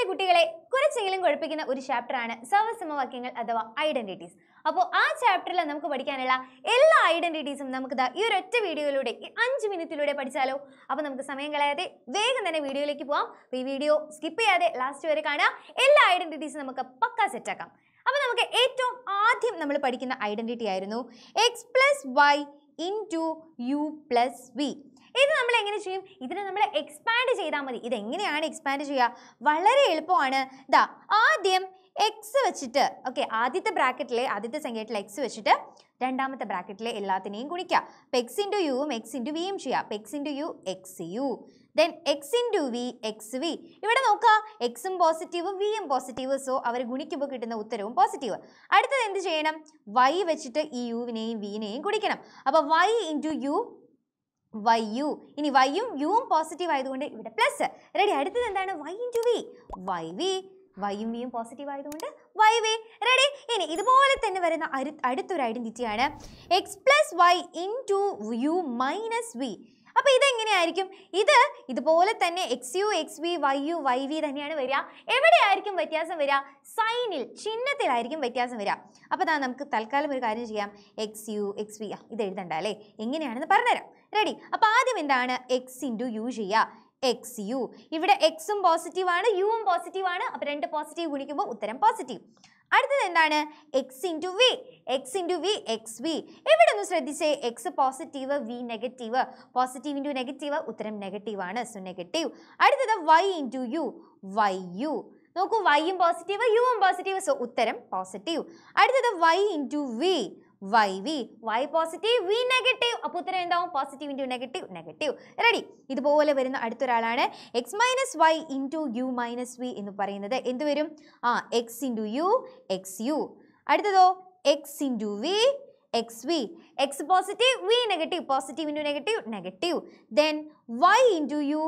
കുട്ടികളെ കുറച്ചെങ്കിലും കുഴപ്പിക്കുന്ന ഒരു ചാപ്റ്റർ ആണ് സർവ്വസമവാക്യങ്ങൾ അഥവാ ഐഡന്റിറ്റീസ് അപ്പോൾ ആ ചാപ്റ്ററിൽ നമുക്ക് പഠിക്കാനുള്ള എല്ലാ ഐഡന്റിറ്റീസും നമുക്ക് ദാ ഈ ഒരു ഒറ്റ വീഡിയോയിലൂടെ ഈ അഞ്ച് മിനിറ്റിലൂടെ പഠിച്ചാലോ അപ്പോൾ നമുക്ക് സമയം കളയാതെ വേഗം തന്നെ വീഡിയോയിലേക്ക് പോവാം അപ്പോൾ ഈ വീഡിയോ സ്കിപ്പ് ചെയ്യാതെ ലാസ്റ്റ് വരെ കാണാം എല്ലാ ഐഡന്റിറ്റീസും നമുക്ക് പക്ക സെറ്റാക്കാം അപ്പോൾ നമുക്ക് ഏറ്റവും ആദ്യം നമ്മൾ പഠിക്കുന്ന ഐഡന്റിറ്റി ആയിരുന്നു X plus Y into U plus V ഇത് നമ്മൾ എങ്ങനെ ചെയ്യും ഇതിനെ നമ്മൾ എക്സ്പാൻഡ് ചെയ്താൽ മതി ഇത് എങ്ങനെയാണ് എക്സ്പാൻഡ് ചെയ്യുക വളരെ എളുപ്പമാണ് ദാ ആദ്യം എക്സ് വെച്ചിട്ട് ഓക്കെ ആദ്യത്തെ ബ്രാക്കറ്റിലെ ആദ്യത്തെ സംഖ്യയായിട്ടുള്ള എക്സ് വെച്ചിട്ട് രണ്ടാമത്തെ ബ്രാക്കറ്റിലെ എല്ലാത്തിനെയും ഗുണിക്കുക അപ്പോൾ എക്സ് ഇൻറ്റു യുവും എക്സ് ഇൻറ്റു വിയും ചെയ്യുക അപ്പോൾ X into U X U then X into V X V ഇവിടെ നോക്കുക എക്സും പോസിറ്റീവ് വിയും പോസിറ്റീവ് സോ അവർ ഗുണിക്കുമ്പോൾ കിട്ടുന്ന ഉത്തരവും പോസിറ്റീവ് അടുത്തത് എന്ത് ചെയ്യണം വൈ വെച്ചിട്ട് ഈ യുവിനെയും വിനെയും ഗുണിക്കണം അപ്പോൾ Y into U Y U ഇനി വൈയും യുവും പോസിറ്റീവ് ആയതുകൊണ്ട് ഇവിടെ പ്ലസ് റെഡി അടുത്തത് എന്താണ് Y into V Y V വൈയും വിയും പോസിറ്റീവ് ആയതുകൊണ്ട് വൈ വി റെഡി ഇനി ഇതുപോലെ തന്നെ വരുന്ന അരു- അടുത്തൊരു ഐഡന്റിറ്റിയാണ് X plus Y into U minus V അപ്പോൾ ഇതെങ്ങനെയായിരിക്കും ഇത് ഇതുപോലെ തന്നെ X U X V Y U Y V തന്നെയാണ് വരിക എവിടെയായിരിക്കും വ്യത്യാസം വരിക സൈനിൽ ചിഹ്നത്തിലായിരിക്കും വ്യത്യാസം വരിക അപ്പോൾ ദാ നമുക്ക് തൽക്കാലം ഒരു കാര്യം ചെയ്യാം എക്സ് യു എക്സ് വി ഇത് എഴുതണ്ട അല്ലേ എങ്ങനെയാണെന്ന് പറഞ്ഞുതരാം റെഡി അപ്പോൾ ആദ്യം എന്താണ് എക്സ് ഇൻറ്റു യു ചെയ്യുക എക്സ് യു ഇവിടെ എക്സും പോസിറ്റീവ് ആണ് യുവും പോസിറ്റീവ് ആണ് അപ്പോൾ രണ്ട് പോസിറ്റീവ് ഗുണിക്കുമ്പോൾ ഉത്തരം പോസിറ്റീവ് അടുത്തത് എന്താണ് X into V X into V X V ഇവിടെ ഒന്ന് ശ്രദ്ധിച്ചേ X positive V negative positive into negative ഉത്തരം നെഗറ്റീവ് ആണ് സോ നെഗറ്റീവ് അടുത്തത് Y into U Y U നോക്കൂ വൈയും പോസിറ്റീവ് യുവും പോസിറ്റീവ് സോ ഉത്തരം പോസിറ്റീവ് അടുത്തത് Y into V Y V Y positive V negative അപ്പോൾ ഉത്തരം എന്താവും positive into negative negative ready ഇതുപോലെ വരുന്ന അടുത്തൊരാളാണ് X minus Y into U minus V എന്ന് പറയുന്നത് എന്ത് വരും ആ X into U X U അടുത്തതോ X into V X V X positive V negative positive into negative negative then Y into U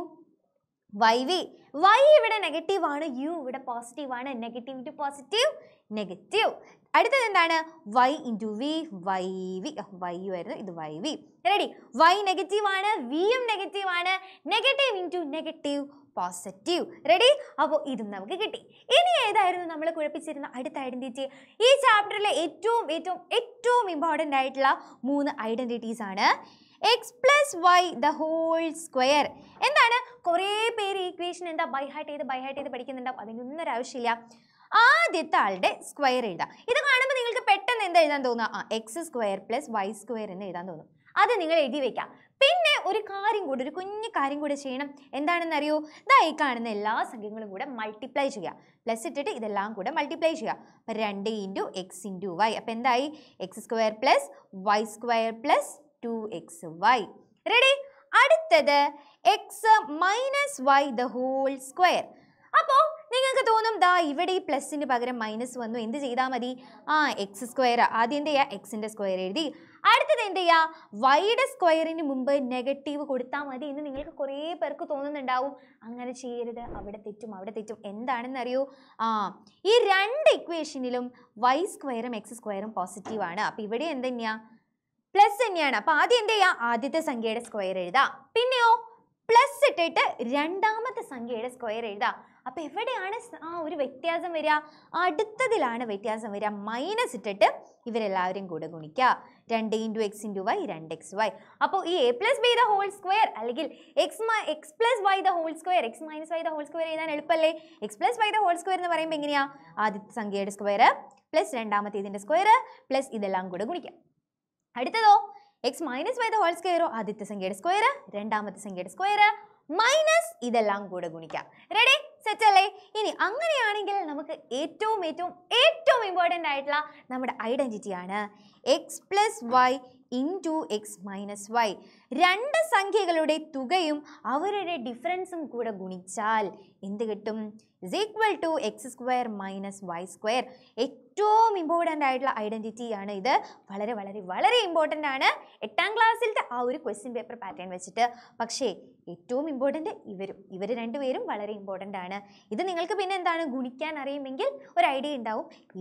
Y V Y ഇവിടെ negative ആണ് U ഇവിടെ positive ആണ് നെഗറ്റീവ് ഇൻറ്റു പോസിറ്റീവ് നെഗറ്റീവ് അടുത്തത് എന്താണ് Y into V Y V Y U ആയിരുന്നു ഇത് Y V ready Y negative ആണ് വിയും നെഗറ്റീവ് ആണ് negative into negative positive ready അപ്പോൾ ഇതും നമുക്ക് കിട്ടി ഇനി ഏതായിരുന്നു നമ്മൾ കുഴപ്പിച്ചിരുന്ന അടുത്ത ഐഡന്റിറ്റി ഈ ചാപ്റ്ററിലെ ഏറ്റവും ഏറ്റവും ഏറ്റവും ഇമ്പോർട്ടൻ്റ് ആയിട്ടുള്ള മൂന്ന് ഐഡന്റിറ്റീസ് ആണ് X plus Y the whole square എന്താണ് കുറേ പേര് ഈക്വേഷൻ എന്താ ബൈ ഹാർട്ട് ചെയ്ത് ബൈ ഹാർട്ട് ചെയ്ത് പഠിക്കുന്നുണ്ടാവും അതിനൊന്നും ഒരു ആവശ്യമില്ല ആദ്യത്തെ ആളുടെ സ്ക്വയർ എഴുതാം ഇത് കാണുമ്പോൾ നിങ്ങൾക്ക് പെട്ടെന്ന് എന്താ എഴുതാൻ തോന്നുക ആ X square plus Y square എന്ന് എഴുതാൻ തോന്നും അത് നിങ്ങൾ എഴുതി വെക്കാം പിന്നെ ഒരു കാര്യം കൂടെ ഒരു കുഞ്ഞു കാര്യം കൂടെ ചെയ്യണം എന്താണെന്ന് അറിയോ ഇതാ ഈ കാണുന്ന എല്ലാ സംഖ്യകളും കൂടെ മൾട്ടിപ്ലൈ ചെയ്യുക പ്ലസ് ഇട്ടിട്ട് ഇതെല്ലാം കൂടെ മൾട്ടിപ്ലൈ ചെയ്യുക അപ്പം രണ്ട് ഇൻറ്റു എക്സ് ഇൻറ്റു വൈ അപ്പം എന്തായി X square plus Y square plus two X Y ready അടുത്തത് X minus Y the whole square അപ്പോൾ നിങ്ങൾക്ക് തോന്നും ദാ ഇവിടെ ഈ പ്ലസിന് പകരം മൈനസ് വന്നു എന്ത് ചെയ്താൽ മതി ആ എക്സ് സ്ക്വയർ ആദ്യം എന്ത് ചെയ്യുക എക്സിൻ്റെ സ്ക്വയർ എഴുതി അടുത്തത് എന്ത് ചെയ്യുക വൈയുടെ സ്ക്വയറിന് മുമ്പ് നെഗറ്റീവ് കൊടുത്താൽ മതി എന്ന് നിങ്ങൾക്ക് കുറേ പേർക്ക് തോന്നുന്നുണ്ടാവും അങ്ങനെ ചെയ്യരുത് അവിടെ തെറ്റും അവിടെ തെറ്റും എന്താണെന്ന് അറിയൂ ആ ഈ രണ്ട് ഇക്വേഷനിലും വൈ സ്ക്വയറും എക്സ് സ്ക്വയറും പോസിറ്റീവ് ആണ് അപ്പോൾ ഇവിടെ എന്ത് തന്നെയാ പ്ലസ് തന്നെയാണ് അപ്പോൾ ആദ്യം എന്ത് ചെയ്യുക ആദ്യത്തെ സംഖ്യയുടെ സ്ക്വയർ എഴുതാം പിന്നെയോ പ്ലസ് ഇട്ടിട്ട് രണ്ടാമത്തെ സംഖ്യയുടെ സ്ക്വയർ എഴുതാം അപ്പോൾ എവിടെയാണ് സ്- ആ ഒരു വ്യത്യാസം വരിക അടുത്തതിലാണ് വ്യത്യാസം വരിക മൈനസ് ഇട്ടിട്ട് ഇവരെല്ലാവരും കൂടെ ഗുണിക്കുക രണ്ട് ഇൻറ്റു എക്സ് ഇൻറ്റു വൈ രണ്ട് എക്സ് വൈ അപ്പോൾ ഈ A plus B the whole square അല്ലെങ്കിൽ X X plus Y the whole square X minus Y the whole square എഴുതാൻ എളുപ്പമല്ലേ X plus Y the whole square എന്ന് പറയുമ്പോൾ എങ്ങനെയാ ആദ്യത്തെ സംഖ്യയുടെ സ്ക്വയർ പ്ലസ് രണ്ടാമത്തെ ഇതിൻ്റെ സ്ക്വയർ പ്ലസ് ഇതെല്ലാം കൂടെ ഗുണിക്കാം അടുത്തതോ X minus Y the whole സ്ക്വയറോ ആദ്യത്തെ സംഖ്യയുടെ സ്ക്വയർ രണ്ടാമത്തെ സംഖ്യയുടെ സ്ക്വയർ മൈനസ് ഇതെല്ലാം കൂടെ ഗുണിക്കാം റെഡി സെറ്റ് അല്ലേ ഇനി അങ്ങനെയാണെങ്കിൽ നമുക്ക് ഏറ്റവും ഏറ്റവും ഏറ്റവും ഇമ്പോർട്ടൻ്റ് ആയിട്ടുള്ള നമ്മുടെ ഐഡൻറ്റിറ്റി ആണ് X plus Y into X minus Y രണ്ട് സംഖ്യകളുടെ തുകയും അവരുടെ ഡിഫറൻസും കൂടെ ഗുണിച്ചാൽ എന്ത് കിട്ടും is equal to X square minus Y square ഏറ്റവും ഇമ്പോർട്ടൻ്റ് ആയിട്ടുള്ള ഐഡൻറ്റിറ്റി ആണ് ഇത് വളരെ വളരെ വളരെ ഇമ്പോർട്ടൻ്റ് ആണ് എട്ടാം ക്ലാസ്സിലത്തെ ആ ഒരു ക്വസ്റ്റ്യൻ പേപ്പർ പാറ്റേൺ വെച്ചിട്ട് പക്ഷേ ഏറ്റവും ഇമ്പോർട്ടൻ്റ് ഇവരും ഇവർ രണ്ടുപേരും വളരെ ഇമ്പോർട്ടൻ്റ് ആണ് ഇത് നിങ്ങൾക്ക് പിന്നെ എന്താണ് ഗുണിക്കാൻ അറിയുമെങ്കിൽ ഒരു ഐഡിയ ഉണ്ടാവും ഇവർ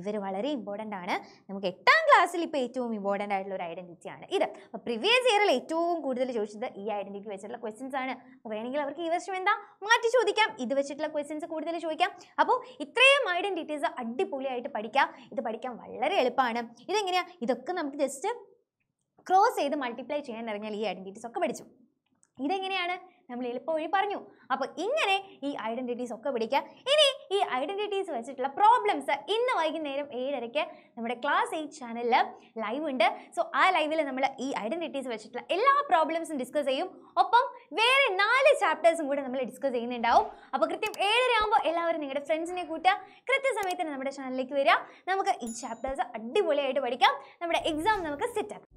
ഇവർ വളരെ ഇമ്പോർട്ടൻ്റ് ആണ് നമുക്ക് എട്ടാം ക്ലാസ്സിൽ ഇപ്പോൾ ഏറ്റവും ഇമ്പോർട്ടൻ്റ് ആയിട്ടുള്ള ഒരു ഐഡൻറ്റിറ്റി ആണ് ഇത് അപ്പോൾ പ്രിവിയസ് ഇയറിൽ ഏറ്റവും കൂടുതൽ ചോദിച്ചത് ഈ ഐഡൻറ്റിറ്റി വെച്ചിട്ടുള്ള ക്വസ്റ്റ്യൻസ് ആണ് അപ്പോൾ വേണമെങ്കിൽ അവർക്ക് ഈ വർഷം എന്താ മാറ്റി ചോദിക്കാം ഇത് വെച്ചിട്ടുള്ള ക്വസ്റ്റ്യൻസ് കൂടുതൽ ചോദിക്കാം അപ്പോൾ ഇത്രയും ഐഡൻറ്റിറ്റീസ് അടിപൊളിയായിട്ട് പഠിക്കാം ഇത് പഠിക്കാൻ വളരെ എളുപ്പമാണ് ഇതെങ്ങനെയാണ് ഇതൊക്കെ നമുക്ക് ജസ്റ്റ് ക്രോസ് ചെയ്ത് മൾട്ടിപ്ലൈ ചെയ്യാൻ ഇറങ്ങിയാൽ ഈ ഐഡൻറ്റിറ്റീസ് ഒക്കെ പഠിച്ചു ഇതെങ്ങനെയാണ് നമ്മൾ എളുപ്പം വഴി പറഞ്ഞു അപ്പോൾ ഇങ്ങനെ ഈ ഐഡൻറ്റിറ്റീസ് ഒക്കെ പഠിക്കുക ഇനി ഈ ഐഡൻറ്റിറ്റീസ് വെച്ചിട്ടുള്ള പ്രോബ്ലംസ് ഇന്ന് വൈകുന്നേരം ഏഴരയ്ക്ക് നമ്മുടെ ക്ലാസ് എയ്റ്റ് ചാനലിൽ ലൈവ് ഉണ്ട് സോ ആ ലൈവിൽ നമ്മൾ ഈ ഐഡൻറ്റിറ്റീസ് വെച്ചിട്ടുള്ള എല്ലാ പ്രോബ്ലംസും ഡിസ്കസ് ചെയ്യും ഒപ്പം വേറെ നാല് ചാപ്റ്റേഴ്സും കൂടെ നമ്മൾ ഡിസ്കസ് ചെയ്യുന്നുണ്ടാവും അപ്പോൾ കൃത്യം ഏഴര ആകുമ്പോൾ എല്ലാവരും നിങ്ങളുടെ ഫ്രണ്ട്സിനെ കൂട്ടുക കൃത്യസമയത്തിന് നമ്മുടെ ചാനലിലേക്ക് വരിക നമുക്ക് ഈ ചാപ്റ്റേഴ്സ് അടിപൊളിയായിട്ട് പഠിക്കാം നമ്മുടെ എക്സാം നമുക്ക് സെറ്റ് ആക്കാം